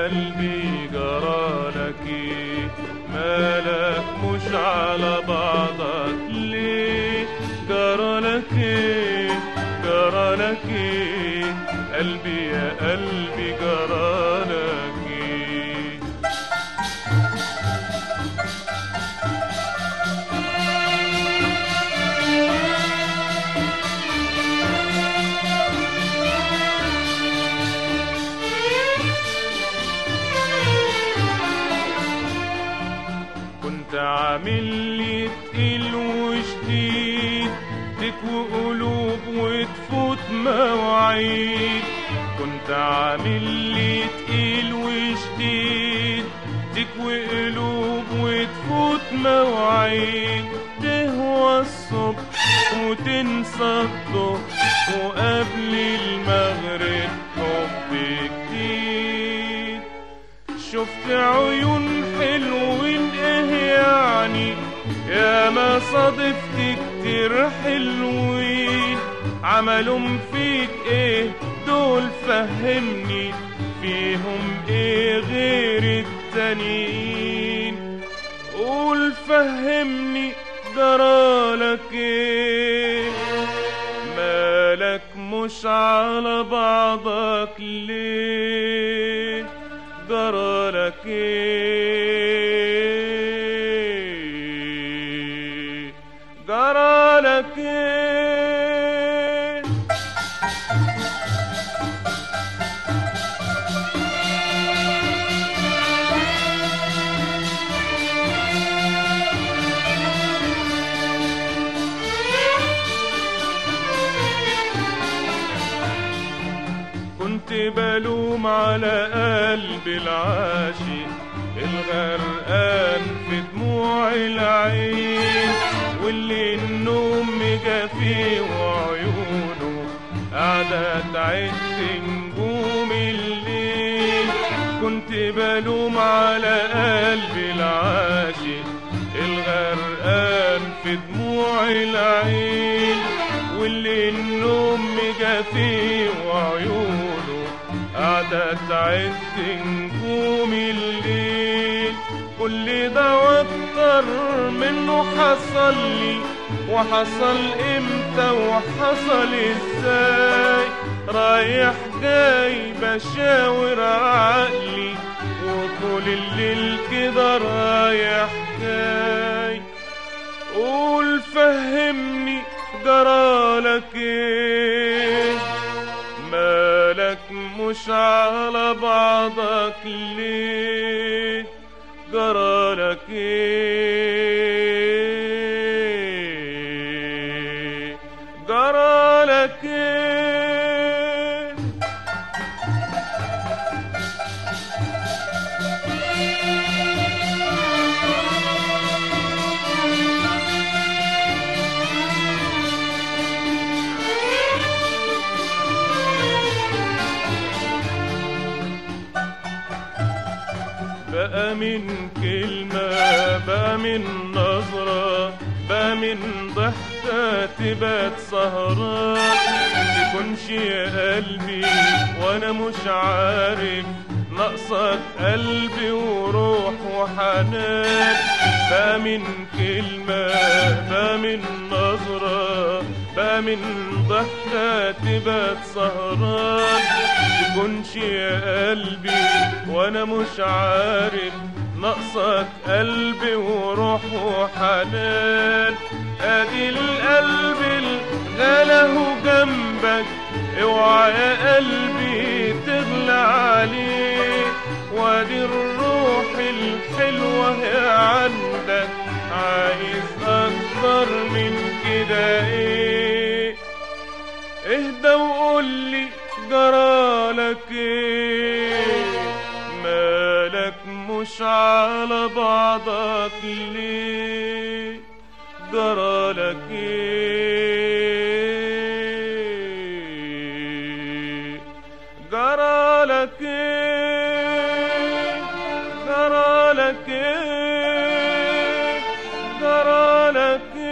قلبي جرالك ايه مالك مش على بعضك ليه جرالك ايه جرالك ايه قلبي يا قلبي جرالك ايه كنت عامل لي تقيل وشديد تكوي قلوب وتفوت مواعيد كنت عامل لي تقيل وشديد تكوي قلوب وتفوت مواعيد تهوى الصبح وتنسى الظهر وقبل المغرب حب جديد شفت عيون حلوين ايه يعني يا ما صادفت كتير حلوين عملهم فيك ايه دول فهمني فيهم ايه غير التانيين قول فهمني جرالك ايه مالك مش على بعضك ليه جرالك ايه جرالك ايه كنت بلوم على قلبي العاشق الغرقان في دموع العين واللي النوم مجافيه وعيونه قاعدة تعد نجوم الليل كنت بلوم على قلبي العاشق الغرقان في دموع العين واللي النوم مجافيه وعيونه قاعدة تعد نجوم الليل كل ده واكتر منه حصل لي وحصل امتى وحصل ازاي رايح جاي بشاور عقلي وطول الليل كده رايح جاي قول فهمني جرالك ايه مالك مش على بعضك ليه جرالك ايه جرالك ايه بقى من كلمة بقى من نظرة بقى من ضحكة تبات سهران تكونش يا قلبي وانا مش عارف ناقصك قلبي وروح وحنان بقى من كلمة بقى من نظرة بقى من ضحكة تبات سهران تكونش يا قلبي وانا مش عارف ناقصك قلبي وروح وحنان ادي القلب الغله جنبك اوعى يا قلبي تغلى عليه وادي الروح الحلوة هي عندك عايز اكتر من كده ايه اهدى وقولي جرالك ايه مالك مش على بعضك ليه جرالك ايه جرالك ايه جرالك ايه جرالك ايه